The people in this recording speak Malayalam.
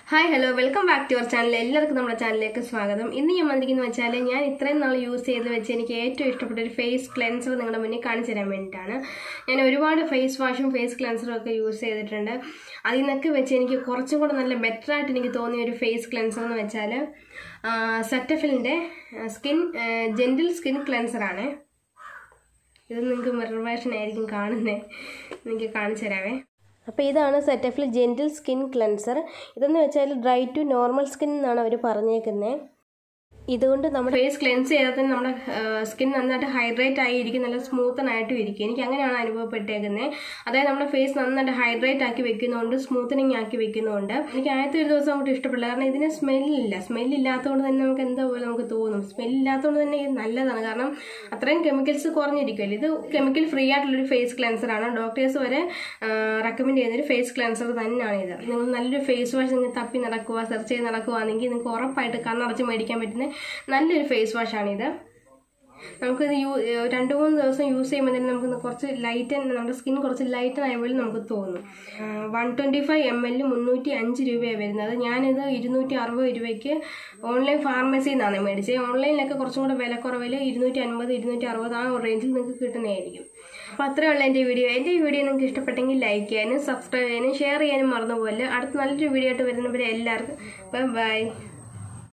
hi hello welcome back to our channel എല്ലാവർക്കും നമ്മുടെ ചാനലിലേക്ക് സ്വാഗതം ഇന്ന് ഞാൻ വന്നിരിക്കുന്നത് വെച്ചാൽ ഞാൻ ഇത്രയും നാൾ യൂസ് ചെയ്ത് വെച്ച് എനിക്ക് ഏറ്റവും ഇഷ്ടപ്പെട്ട ഒരു ഫേസ് ക്ലെൻസർ നിങ്ങളുടെ മുന്നിൽ കാണിച്ചു തരാൻ വേണ്ടിയിട്ടാണ് ഞാൻ ഒരുപാട് ഫേസ് വാഷും ഫേസ് ക്ലെൻസറും ഒക്കെ യൂസ് ചെയ്തിട്ടുണ്ട് അതിൽ നിന്നൊക്കെ വെച്ച് എനിക്ക് കുറച്ചും കൂടെ നല്ല ബെറ്റർ ആയിട്ട് എനിക്ക് തോന്നിയ ഒരു ഫേസ് ക്ലെൻസർ എന്ന് വെച്ചാൽ സെറ്റഫിലിൻ്റെ സ്കിൻ ജെൻറ്റിൽ സ്കിൻ ക്ലെൻസറാണ് ഇത് നിങ്ങൾക്ക് മിറർ വേഷൻ ആയിരിക്കും കാണുന്നത് എനിക്ക് കാണിച്ചു തരാവേ അപ്പോൾ ഇതാണ് സെറ്റഫിൽ ജെൻറ്റിൽ സ്കിൻ ക്ലെൻസർ ഇതെന്ന് വെച്ചാൽ ഡ്രൈ ടു നോർമൽ സ്കിൻ എന്നാണ് അവർ പറഞ്ഞേക്കുന്നത് ഇതുകൊണ്ട് നമ്മുടെ ഫേസ് ക്ലെൻസ് ചെയ്താൽ തന്നെ നമ്മുടെ സ്കിൻ നന്നായിട്ട് ഹൈഡ്രേറ്റ് ആയിരിക്കും നല്ല സ്മൂത്തനായിട്ടും ഇരിക്കും എനിക്ക് അങ്ങനെയാണ് അനുഭവപ്പെട്ടേക്കുന്നത് അതായത് നമ്മുടെ ഫേസ് നന്നായിട്ട് ഹൈഡ്രേറ്റ് ആക്കി വെക്കുന്നതുകൊണ്ട് സ്മൂത്തനിങ് ആക്കി വെക്കുന്നതുകൊണ്ട് എനിക്ക് ആദ്യത്തെ ഒരു ദിവസം അങ്ങോട്ട് ഇഷ്ടപ്പെടില്ല കാരണം ഇതിന് സ്മെല്ലില്ല സ്മെല്ലില്ലാത്തതുകൊണ്ട് തന്നെ നമുക്ക് എന്താ പോലെ നമുക്ക് തോന്നും സ്മെല്ലില്ലാത്തതുകൊണ്ട് തന്നെ ഇത് നല്ലതാണ് കാരണം അത്രയും കെമിക്കൽസ് കുറഞ്ഞിരിക്കുമല്ലോ ഇത് കെമിക്കൽ ഫ്രീ ആയിട്ടുള്ളൊരു ഫേസ് ക്ലെൻസർ ആണ് ഡോക്ടേഴ്സ് വരെ റെക്കമെൻഡ് ചെയ്യുന്ന ഒരു ഫേസ് ക്ലെൻസർ തന്നെയാണ് ഇത് നിങ്ങൾ നല്ലൊരു ഫേസ് വാഷ് നിങ്ങൾ തപ്പി നടക്കുക സെർച്ച് ചെയ്ത് നടക്കുകയാണെങ്കിൽ നിങ്ങൾക്ക് ഉറപ്പായിട്ട് കണ്ണടച്ച് മേടിക്കാൻ പറ്റുന്ന നല്ലൊരു ഫേസ് വാഷാണിത് നമുക്കിത് യൂ രണ്ട് മൂന്ന് ദിവസം യൂസ് ചെയ്യുമ്പോൾ തന്നെ നമുക്ക് കുറച്ച് ലൈറ്റൻ നമ്മുടെ സ്കിൻ കുറച്ച് ലൈറ്റൻ ആയ പോലെ നമുക്ക് തോന്നും വൺ ട്വൻറ്റി ഫൈവ് എം എല്ലിൽ മുന്നൂറ്റി അഞ്ച് രൂപയാണ് വരുന്നത് ഞാനിത് ഇരുന്നൂറ്റി അറുപത് രൂപയ്ക്ക് ഓൺലൈൻ ഫാർമസിയിൽ നിന്നാണ് മേടിച്ചത് ഓൺലൈനിലൊക്കെ കുറച്ചും കൂടെ വില കുറവിൽ ഇരുന്നൂറ്റി അൻപത് ഇരുന്നൂറ്റി അറുപത് ആ റേഞ്ചിൽ നിങ്ങൾക്ക് കിട്ടുന്നതായിരിക്കും അപ്പോൾ അത്രയേ ഉള്ളൂ എൻ്റെ വീഡിയോ എൻ്റെ ഈ വീഡിയോ നിങ്ങൾക്ക് ഇഷ്ടപ്പെട്ടെങ്കിൽ ലൈക്ക് ചെയ്യാനും സബ്സ്ക്രൈബ് ചെയ്യാനും ഷെയർ ചെയ്യാനും മറന്നുപോലെ അടുത്ത നല്ലൊരു വീഡിയോ ആയിട്ട് വരുന്നവരെ എല്ലാവർക്കും ബൈ